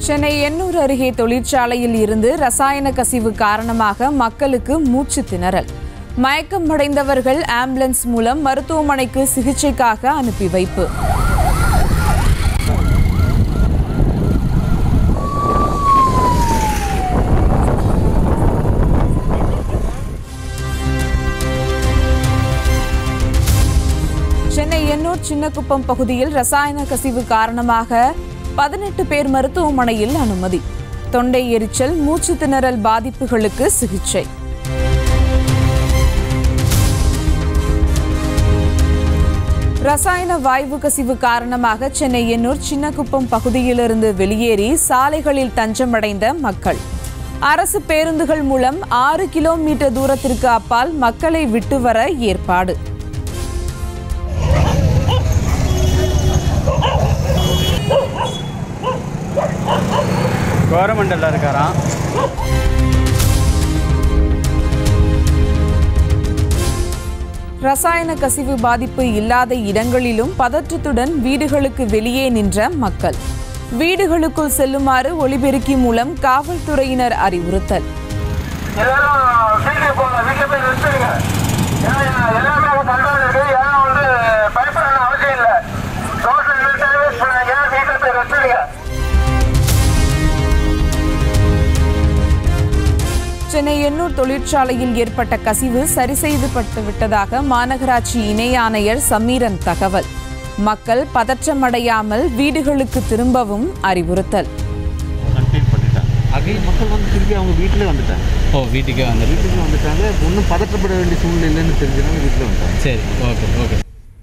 சென்னை எண்ணூர் அருகே தொழிற்சாலையில் இருந்து ரசாயன கசிவு காரணமாக மக்களுக்கு மூச்சு திணறல் மயக்கம் அடைந்தவர்கள் ஆம்புலன்ஸ் மூலம் மருத்துவமனைக்கு சிகிச்சைக்காக அனுப்பி வைப்பு சென்னை எண்ணூர் சின்னக்குப்பம் பகுதியில் ரசாயன கசிவு காரணமாக பதினெட்டு பேர் மருத்துவமனையில் அனுமதி தொண்டை எரிச்சல் மூச்சு திணறல் பாதிப்புகளுக்கு சிகிச்சை ரசாயன வாயு கசிவு காரணமாக சென்னை எண்ணூர் சின்னக்குப்பம் பகுதியிலிருந்து வெளியேறி சாலைகளில் தஞ்சமடைந்த மக்கள் அரசு பேருந்துகள் மூலம் ஆறு கிலோமீட்டர் தூரத்திற்கு அப்பால் மக்களை விட்டு வர ஏற்பாடு கோரமண்டலில் இருக்காராம் ரசாயன கசிவு பாதிப்பு இல்லாத இடங்களிலும் பதற்றத்துடன் வீடுகளுக்கு வெளியே நின்ற மக்கள் வீடுகளுக்குள் செல்லுமாறு ஒலிபெருக்கி மூலம் காவல்துறையினர் அறிவுறுத்தல் எல்லாரும் வீட்டுக்கு போங்க வீட்டில் போய் நிறுத்துடுங்க ஏன்னா எல்லாமே கண்ட்ரோல் இருக்கு யாரும் வந்து பயப்படணும் அவசியம் இல்லை சோஷியல் டைவர்ஸ் பண்ணாங்க வீட்டில் போய் நிறுத்துடுங்க சென்னை எண்ணூர் தொழிற்சாலையில் ஏற்பட்ட கசிவு சரி செய்துபட்டு விட்டதாக மாநகராட்சி இணை ஆணையர் சமீரன் தகவல் மக்கள் பதற்றமடையாமல் வீடுகளுக்கு திரும்பவும் அறிவுறுத்தல் கண்டெயின் பண்ணிட்டேன் அகைன் மக்கள் வந்து திருப்பி அவங்க வீட்டிலே வந்துட்டாங்க ஓ வீட்டுக்கே வந்துருக்கு வீட்டுக்கு வந்துட்டாங்க ஒன்றும் பதற்றப்பட வேண்டிய சூழ்நிலை இல்லைன்னு தெரிஞ்சனால வீட்டில் வந்துட்டாங்க சரி ஓகே ஓகே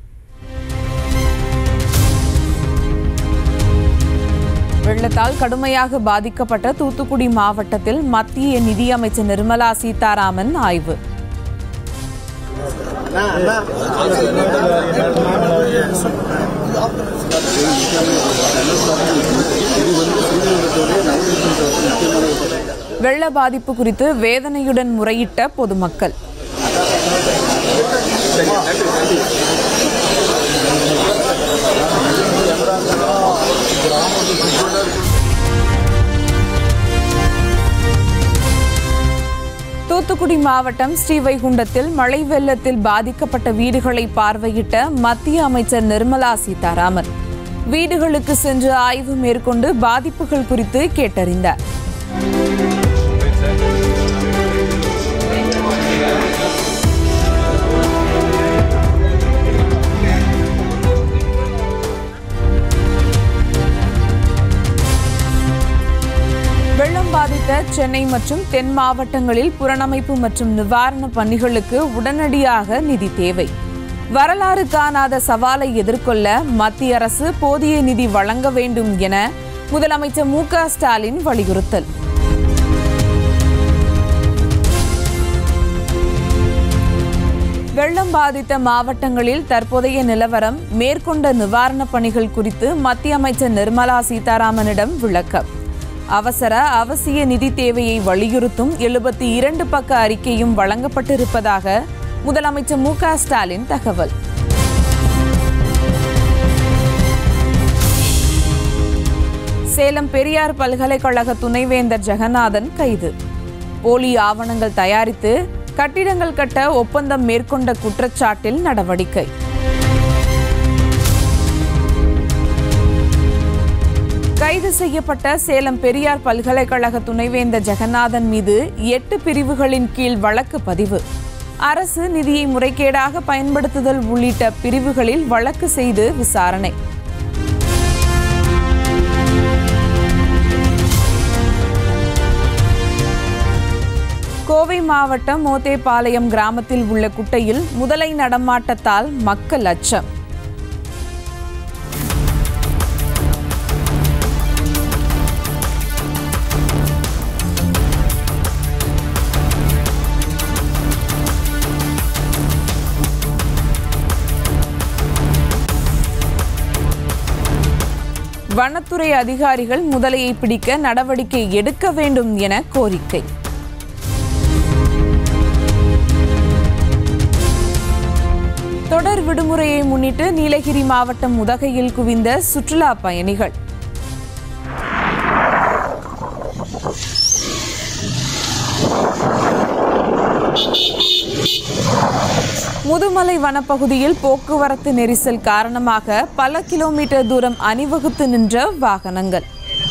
வெள்ளத்தால் கடுமையாக பாதிக்கப்பட்ட தூத்துக்குடி மாவட்டத்தில் மத்திய நிதியமைச்சர் நிர்மலா சீதாராமன் ஆய்வு வெள்ள பாதிப்பு குறித்து வேதனையுடன் முறையிட்ட பொதுமக்கள் தூத்துக்குடி மாவட்டம் ஸ்ரீவைகுண்டத்தில் மழை வெள்ளத்தில் பாதிக்கப்பட்ட வீடுகளை பார்வையிட்ட மத்திய அமைச்சர் நிர்மலா சீதாராமன் வீடுகளுக்கு சென்று ஆய்வு மேற்கொண்டு பாதிப்புகள் குறித்து கேட்டறிந்தார் வெள்ளம் பாதித்த சென்னை மற்றும் தென் மாவட்டங்களில் புறணமைப்பு மற்றும் நிவாரண பணிகளுக்கு உடனடியாக நிதி தேவை வரலாறு காணாத சவாலை எதிர்கொள்ள மத்திய அரசு போதிய நிதி வழங்க வேண்டும் என முதலமைச்சர் மு க ஸ்டாலின் வலியுறுத்தல் வெள்ளம் பாதித்த மாவட்டங்களில் தற்போதைய நிலவரம் மேற்கொண்ட நிவாரணப் பணிகள் குறித்து மத்திய அமைச்சர் நிர்மலா சீதாராமனிடம் விளக்கம் அவசர அவசிய நிதி தேவையை வலியுறுத்தும் எழுபத்தி இரண்டு பக்க அறிக்கையும் வழங்கப்பட்டிருப்பதாக முதலமைச்சர் மு க ஸ்டாலின் தகவல் சேலம் பெரியார் பல்கலைக்கழக துணைவேந்தர் ஜெகநாதன் கைது போலி ஆவணங்கள் தயாரித்து கட்டிடங்கள் கட்ட ஒப்பந்தம் மேற்கொண்ட குற்றச்சாட்டில் நடவடிக்கை கைது செய்யப்பட்ட சேலம் பெரியார் பல்கலைக்கழக துணைவேந்தர் ஜெகநாதன் மீது எட்டு பிரிவுகளின் கீழ் வழக்கு பதிவு அரசு நிதியை முறைகேடாக பயன்படுத்துதல் உள்ளிட்ட பிரிவுகளில் வழக்கு செய்து விசாரணை கோவை மாவட்டம் மோத்தேபாளையம் கிராமத்தில் உள்ள குட்டையில் முதலை நடமாட்டத்தால் மக்கள் அச்சம் வனத்துறை அதிகாரிகள் முதலையை பிடிக்க நடவடிக்கை எடுக்க வேண்டும் என கோரிக்கை தொடர் விடுமுறையை முன்னிட்டு நீலகிரி மாவட்டம் உதகையில் குவிந்த சுற்றுலா பயணிகள் முதுமலை வனப்பகுதியில் போக்குவரத்து நெரிசல் காரணமாக பல கிலோமீட்டர் தூரம் அணிவகுத்து நின்ற வாகனங்கள்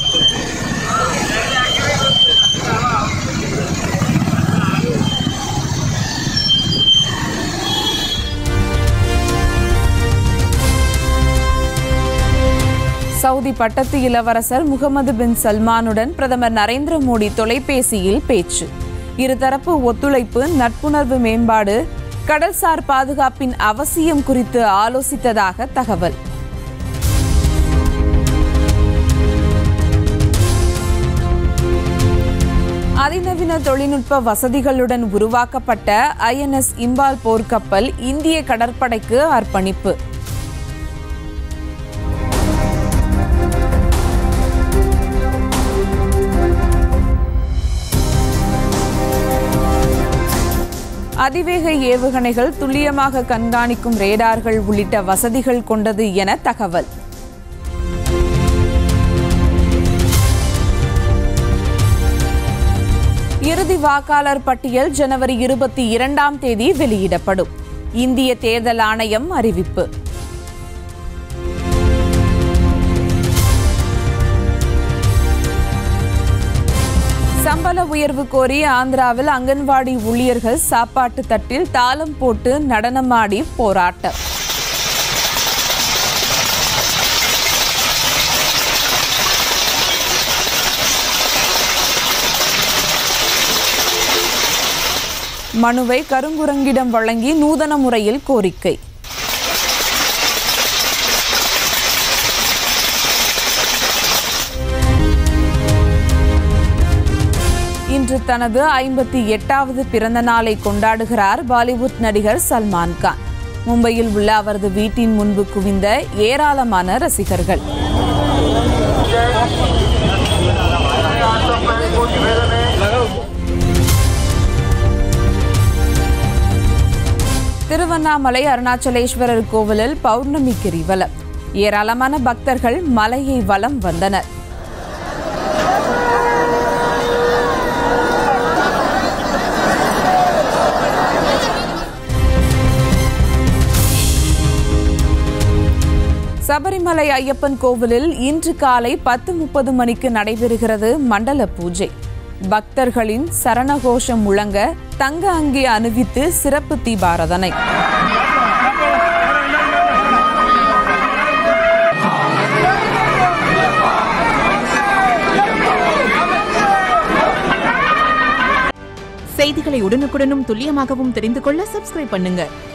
சவுதி பட்டத்து இளவரசர் முகமது பின் சல்மானுடன் பிரதமர் நரேந்திர மோடி தொலைபேசியில் பேச்சு இருதரப்பு ஒத்துழைப்பு நட்புணர்வு மேம்பாடு கடல்சார் பாதுகாப்பின் அவசியம் குறித்து ஆலோசித்ததாக தகவல் அதிநவீன தொழில்நுட்ப வசதிகளுடன் உருவாக்கப்பட்ட ஐஎன்எஸ் இம்பால் போர்க்கப்பல் இந்திய கடற்படைக்கு அர்ப்பணிப்பு அதிவேக ஏவுகணைகள் துல்லியமாக கண்காணிக்கும் ரேடார்கள் உள்ளிட்ட வசதிகள் கொண்டது என தகவல் இறுதி வாக்காளர் பட்டியல் ஜனவரி இருபத்தி இரண்டாம் தேதி வெளியிடப்படும் இந்திய தேர்தல் ஆணையம் அறிவிப்பு சம்பள உயர்வு கோரி ஆந்திராவில் அங்கன்வாடி ஊழியர்கள் சாப்பாட்டு தட்டில் தாளம் போட்டு நடனமாடி போராட்டம் மனுவை கருங்குரங்கிடம் வழங்கி நூதன முறையில் கோரிக்கை இன்று தனது ஐம்பத்தி எட்டாவது பிறந்த நாளை கொண்டாடுகிறார் பாலிவுட் நடிகர் சல்மான் கான் மும்பையில் உள்ள அவரது வீட்டின் முன்பு குவிந்த ஏராளமான ரசிகர்கள் திருவண்ணாமலை அருணாச்சலேஸ்வரர் கோவிலில் பௌர்ணமி கிரிவலம் ஏராளமான பக்தர்கள் மலையை வலம் வந்தனர் சபரிமலை ஐயப்பன் கோவிலில் இன்று காலை பத்து முப்பது மணிக்கு நடைபெறுகிறது மண்டல பூஜை பக்தர்களின் சரணகோஷம் முழங்க தங்க அங்கி அணிவித்து சிறப்பு தீபாரதனை செய்திகளை உடனுக்குடனும் துல்லியமாகவும் தெரிந்து கொள்ள சப்ஸ்கிரைப் பண்ணுங்க